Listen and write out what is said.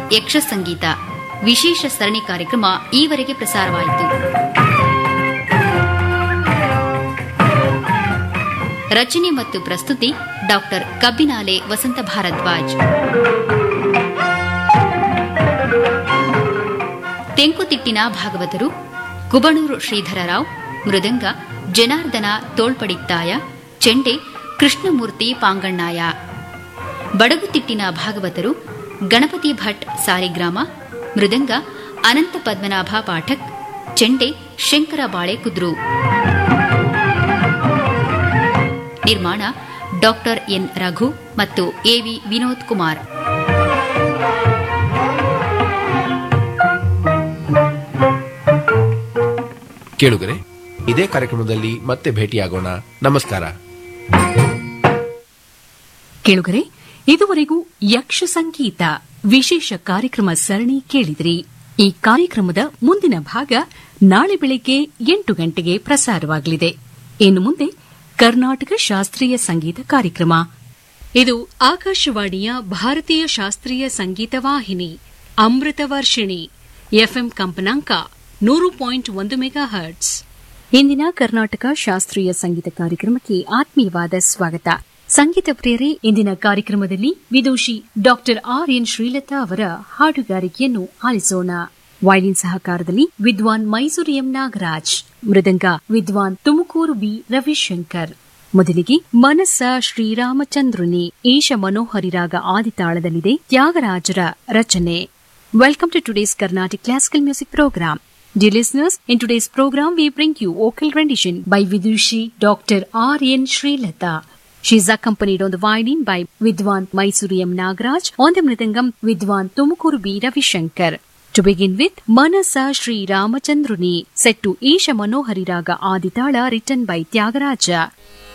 ಯಕ್ಷ ಸಂಗೀತ ವಿಶೇಷ ಸರಣಿ ಕಾರ್ಯಕ್ರಮ ಈವರೆಗೆ ಪ್ರಸಾರವಾಯಿತು ರಚನೆ ಮತ್ತು ಪ್ರಸ್ತುತಿ ಡಾಕ್ಟರ್ ಕಬ್ಬಿನಾಲೆ ವಸಂತ ಭಾರದ್ವಾಜ್ ತೆಂಕುತಿಟ್ಟಿನ ಭಾಗವತರು ಕುಬಣೂರು ಶ್ರೀಧರರಾವ್ ಮೃದಂಗ ಜನಾರ್ದನ ತೋಳ್ಪಡಿತ್ತಾಯ ಚೆಂಡೆ ಕೃಷ್ಣಮೂರ್ತಿ ಪಾಂಗಣ್ಣಾಯ ಬಡಗುತಿಟ್ಟಿನ ಭಾಗವತರು ಗಣಪತಿ ಭಟ್ ಸಾಲಿಗ್ರಾಮ ಮೃದಂಗ ಅನಂತ ಪದ್ಮನಾಭ ಪಾಠಕ್ ಚೆಂಡೆ ಶಂಕರ ಬಾಳೆ ಕುದ್ರು ನಿರ್ಮಾಣ ಡಾಕ್ಟರ್ ಎನ್ ರಘು ಮತ್ತು ಎವಿ ವಿನೋದ್ ಕುಮಾರ್ ಕೇಳುಗರೆ ಇದೇ ಕಾರ್ಯಕ್ರಮದಲ್ಲಿ ಮತ್ತೆ ಭೇಟಿಯಾಗೋಣ ನಮಸ್ಕಾರ ಕೇಳುಗರೆ ಇದುವರೆಗೂ ಯಕ್ಷ ಸಂಗೀತ ವಿಶೇಷ ಕಾರ್ಯಕ್ರಮ ಸರಣಿ ಕೇಳಿದ್ರಿ ಈ ಕಾರ್ಯಕ್ರಮದ ಮುಂದಿನ ಭಾಗ ನಾಳೆ ಬೆಳಗ್ಗೆ ಎಂಟು ಗಂಟೆಗೆ ಪ್ರಸಾರವಾಗಲಿದೆ ಇನ್ನು ಮುಂದೆ ಕರ್ನಾಟಕ ಶಾಸ್ತ್ರೀಯ ಸಂಗೀತ ಕಾರ್ಯಕ್ರಮ ಇದು ಆಕಾಶವಾಣಿಯ ಭಾರತೀಯ ಶಾಸ್ತ್ರೀಯ ಸಂಗೀತ ವಾಹಿನಿ ಅಮೃತ ವರ್ಷಿಣಿ ಎಫ್ಎಂ ಕಂಪನಾಂಕ ನೂರು ಪಾಯಿಂಟ್ ಒಂದು ಮೆಗಾ ಹರ್ಟ್ಸ್ ಇಂದಿನ ಕರ್ನಾಟಕ ಶಾಸ್ತ್ರೀಯ ಸಂಗೀತ ಕಾರ್ಯಕ್ರಮಕ್ಕೆ ಆತ್ಮೀಯವಾದ ಸ್ವಾಗತ ಸಂಗೀತ ಪ್ರಿಯರೇ ಇಂದಿನ ಕಾರ್ಯಕ್ರಮದಲ್ಲಿ ವಿದೂಷಿ ಡಾಕ್ಟರ್ ಆರ್ ಎನ್ ಶ್ರೀಲತಾ ಅವರ ಹಾಡುಗಾರಿಕೆಯನ್ನು ಆಲಿಸೋಣ ವೈಲಿನ್ ಸಹಕಾರದಲ್ಲಿ ವಿದ್ವಾನ್ ಮೈಸೂರು ಎಂ ನಾಗರಾಜ್ ಮೃದಂಗ ವಿದ್ವಾನ್ ತುಮಕೂರು ಬಿ ರವಿಶಂಕರ್ ಮೊದಲಿಗೆ ಮನಸ್ಸ ಶ್ರೀರಾಮಚಂದ್ರುನಿ ಈಶ ಮನೋಹರಿರಾಗ ಆದಿತಾಳದಲ್ಲಿದೆ ತ್ಯಾಗರಾಜರ ರಚನೆ Welcome to today's Carnatic Classical Music Program. Dear listeners, in today's program we bring you vocal rendition by Vidushi Dr. R. N. Srilata. She is accompanied on the violin by Vidwan Mysuru M. Nagraj, on the mridangam Vidwan Tumukuru B. Ravishankar. To begin with, Manasa Sri Ramachandruni, set to Isha Manohari Raga Aditala written by Tyagaraja.